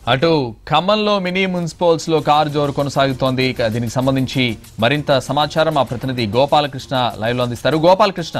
అటు ఖమ్మంలో mini municipals లో కారు జోరు కొనసాగుతోంది ఇక దీనికి సంబంధించి మరింత సమాచారం మా ప్రతినిధి గోపాలకృష్ణ లైవ్ లో అందిస్తారు గోపాలకృష్ణ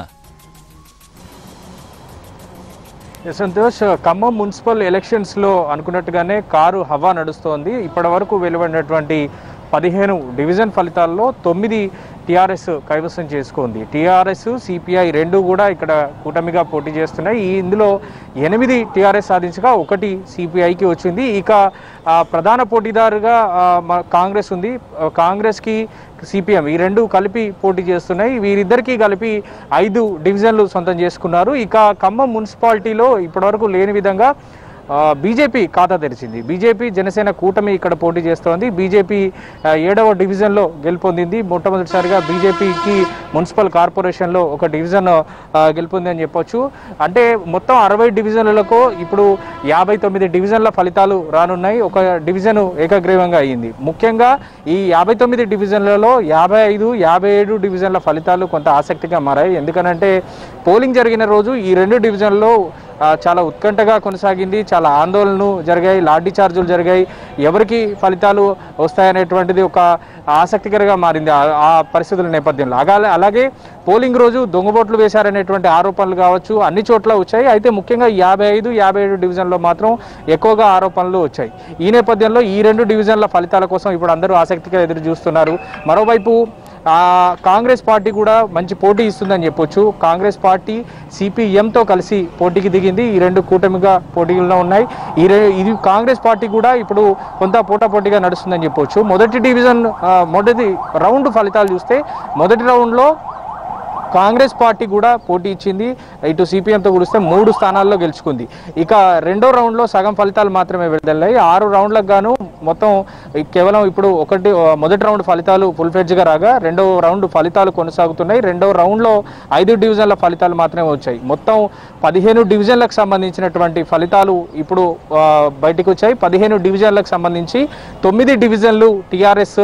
ఎస్ సంతోష్ ఖమ్మం మున్సిపల్ ఎలక్షన్స్లో అనుకున్నట్టుగానే కారు హవా నడుస్తోంది ఇప్పటి వరకు వెలువడినటువంటి పదిహేను డివిజన్ ఫలితాల్లో తొమ్మిది టీఆర్ఎస్ కైవసం చేసుకుంది టీఆర్ఎస్ సిపిఐ రెండు కూడా ఇక్కడ కూటమిగా పోటీ చేస్తున్నాయి ఈ ఇందులో ఎనిమిది టీఆర్ఎస్ సాధించగా ఒకటి సిపిఐకి వచ్చింది ఇక ఆ, ప్రధాన పోటీదారుగా ఆ, మన కాంగ్రెస్ ఉంది ఆ, కాంగ్రెస్కి సిపిఎం ఈ రెండు కలిపి పోటీ చేస్తున్నాయి వీరిద్దరికీ కలిపి ఐదు డివిజన్లు సొంతం చేసుకున్నారు ఇక ఖమ్మం మున్సిపాలిటీలో ఇప్పటివరకు లేని విధంగా ఆ, బీజేపీ ఖాతా తెరిచింది బీజేపీ జనసేన కూటమి ఇక్కడ పోటీ చేస్తోంది బీజేపీ ఆ, ఏడవ డివిజన్లో గెలుపొందింది మొట్టమొదటిసారిగా బీజేపీకి మున్సిపల్ కార్పొరేషన్లో ఒక డివిజన్ ఆ, గెలుపొంది అని చెప్పొచ్చు అంటే మొత్తం అరవై డివిజన్లకు ఇప్పుడు యాభై తొమ్మిది డివిజన్ల ఫలితాలు రానున్నాయి ఒక డివిజన్ ఏకగ్రీవంగా అయ్యింది ముఖ్యంగా ఈ యాభై తొమ్మిది డివిజన్లలో యాభై ఐదు యాభై ఏడు డివిజన్ల ఫలితాలు కొంత ఆసక్తిగా మారాయి ఎందుకనంటే పోలింగ్ జరిగిన రోజు ఈ రెండు డివిజన్లో ఆ, చాలా ఉత్కంఠగా కొనసాగింది చాలా ఆందోళనలు జరిగాయి లాఠీ చార్జులు జరిగాయి ఎవరికి ఫలితాలు వస్తాయనేటువంటిది ఒక ఆసక్తికరంగా మారింది ఆ- ఆ పరిస్థితుల నేపథ్యంలో అలా అలాగే పోలింగ్ రోజు దొంగబోట్లు వేశారనేటువంటి ఆరోపణలు కావచ్చు అన్ని చోట్ల వచ్చాయి అయితే ముఖ్యంగా యాభై ఐదు యాభై ఏడు డివిజన్లో మాత్రం ఎక్కువగా ఆరోపణలు వచ్చాయి ఈ నేపథ్యంలో ఈ రెండు డివిజన్ల ఫలితాల కోసం ఇప్పుడు అందరూ ఆసక్తిగా ఎదురు చూస్తున్నారు మరోవైపు ఆ, కాంగ్రెస్ పార్టీ కూడా మంచి పోటీ ఇస్తుందని చెప్పొచ్చు కాంగ్రెస్ పార్టీ సిపిఎంతో కలిసి పోటీకి దిగింది ఈ రెండు కూటమిగా పోటీల్లో ఉన్నాయి ఈ రె ఇది కాంగ్రెస్ పార్టీ కూడా ఇప్పుడు కొంత పోటాపోటీగా నడుస్తుందని చెప్పొచ్చు మొదటి డివిజన్ ఆ, మొదటి రౌండ్ ఫలితాలు చూస్తే మొదటి రౌండ్లో కాంగ్రెస్ పార్టీ కూడా పోటీ ఇచ్చింది ఇటు సిపిఎంతో కూడిస్తే మూడు స్థానాల్లో గెలుచుకుంది ఇక రెండో రౌండ్లో సగం ఫలితాలు మాత్రమే విడుదలయ్యాయి ఆరు రౌండ్లకు గాను మొత్తం కేవలం ఇప్పుడు ఒకటి మొదటి రౌండ్ ఫలితాలు ఫుల్ గా రాగా రెండో రౌండ్ ఫలితాలు కొనసాగుతున్నాయి రెండో రౌండ్లో ఐదు డివిజన్ల ఫలితాలు మాత్రమే వచ్చాయి మొత్తం పదిహేను డివిజన్లకు సంబంధించినటువంటి ఫలితాలు ఇప్పుడు ఆ, బయటకు వచ్చాయి పదిహేను డివిజన్లకు సంబంధించి తొమ్మిది డివిజన్లు టీఆర్ఎస్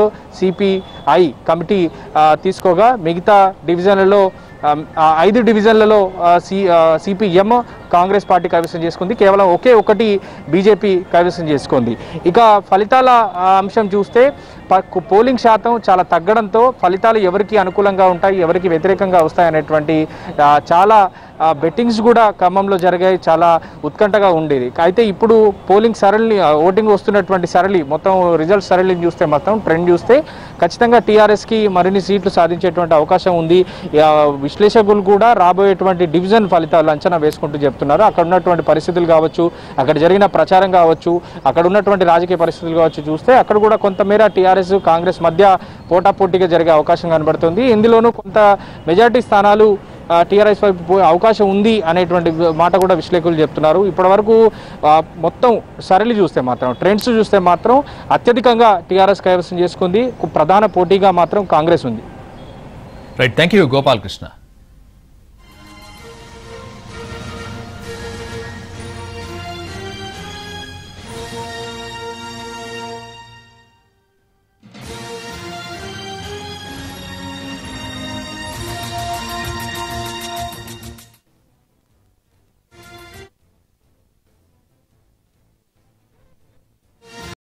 సిపిఐ కమిటీ ఆ, తీసుకోగా మిగతా డివిజన్లలో ఆ, ఆ ఐదు డివిజన్లలో ఆ, సి సిపిఎం కాంగ్రెస్ పార్టీ కైవసం చేసుకుంది కేవలం ఒకే ఒకటి బీజేపీ కైవసం చేసుకుంది ఇక ఫలితాల ఆ, అంశం చూస్తే ప- పోలింగ్ శాతం చాలా తగ్గడంతో ఫలితాలు ఎవరికి అనుకూలంగా ఉంటాయి ఎవరికి వ్యతిరేకంగా వస్తాయనేటువంటి ఆ, చాలా బెట్టింగ్స్ కూడా ఖమ్మంలో జరిగాయి చాలా ఉత్కంఠగా ఉండేది అయితే ఇప్పుడు పోలింగ్ సరళి ఆ, ఓటింగ్ వస్తున్నటువంటి సరళి మొత్తం రిజల్ట్ సరళిని చూస్తే మొత్తం ట్రెండ్ చూస్తే ఖచ్చితంగా టీఆర్ఎస్కి మరిన్ని సీట్లు సాధించేటువంటి అవకాశం ఉంది ఆ, విశ్లేషకులు కూడా రాబోయేటువంటి డివిజన్ ఫలితాలు అంచనా వేసుకుంటూ చెప్తున్నారు అక్కడ ఉన్నటువంటి పరిస్థితులు కావచ్చు అక్కడ జరిగిన ప్రచారం కావచ్చు అక్కడ ఉన్నటువంటి రాజకీయ పరిస్థితులు కావచ్చు చూస్తే అక్కడ కూడా కొంతమేర టీఆర్ఎస్ కాంగ్రెస్ మధ్య పోటాపోటీగా జరిగే అవకాశం కనబడుతుంది ఇందులోనూ కొంత మెజారిటీ స్థానాలు టీఆర్ఎస్ వైపు పోయే అవకాశం ఉంది అనేటువంటి మాట కూడా విశ్లేషకులు చెప్తున్నారు ఇప్పటివరకు ఆ, మొత్తం సరళి చూస్తే మాత్రం ట్రెండ్స్ చూస్తే మాత్రం అత్యధికంగా టీఆర్ఎస్ కైవసం చేసుకుంది ప్రధాన పోటీగా మాత్రం కాంగ్రెస్ ఉంది రైట్ థ్యాంక్ యూ గోపాలకృష్ణ